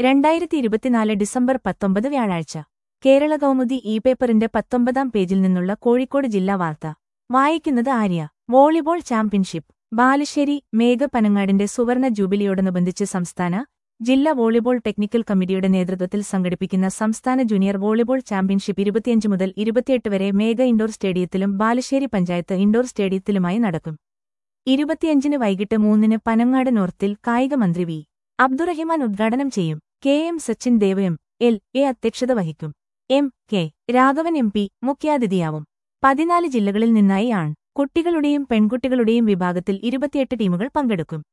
രണ്ടായിരത്തി ഇരുപത്തിനാല് ഡിസംബർ പത്തൊമ്പത് വ്യാഴാഴ്ച കേരള കൗമുദി ഇ പേപ്പറിന്റെ പത്തൊമ്പതാം പേജിൽ നിന്നുള്ള കോഴിക്കോട് ജില്ലാ വാർത്ത വായിക്കുന്നത് ആര്യ വോളിബോൾ ചാമ്പ്യൻഷിപ്പ് ബാലുശ്ശേരി മേഘ പനങ്ങാടിന്റെ സുവർണ ജൂബിലിയോടനുബന്ധിച്ച് സംസ്ഥാന ജില്ലാ വോളിബോൾ ടെക്നിക്കൽ കമ്മിറ്റിയുടെ നേതൃത്വത്തിൽ സംഘടിപ്പിക്കുന്ന സംസ്ഥാന ജൂനിയർ വോളിബോൾ ചാമ്പ്യൻഷിപ്പ് ഇരുപത്തിയഞ്ച് മുതൽ ഇരുപത്തിയെട്ട് വരെ മേഘ ഇൻഡോർ സ്റ്റേഡിയത്തിലും ബാലുശ്ശേരി പഞ്ചായത്ത് ഇൻഡോർ സ്റ്റേഡിയത്തിലുമായി നടക്കും ഇരുപത്തിയഞ്ചിന് വൈകിട്ട് മൂന്നിന് പനങ്ങാട് നോർത്തിൽ കായിക മന്ത്രി വി അബ്ദുറഹിമാൻ ഉദ്ഘാടനം ചെയ്യും K M Sachin Dev M L A അധ്യക്ഷത വഹിക്കും M K Raghavan M P മുഖ്യാതിഥിയാവും പതിനാല് ജില്ലകളിൽ നിന്നായി ആൺ കുട്ടികളുടെയും പെൺകുട്ടികളുടെയും വിഭാഗത്തിൽ ഇരുപത്തിയെട്ട് ടീമുകൾ പങ്കെടുക്കും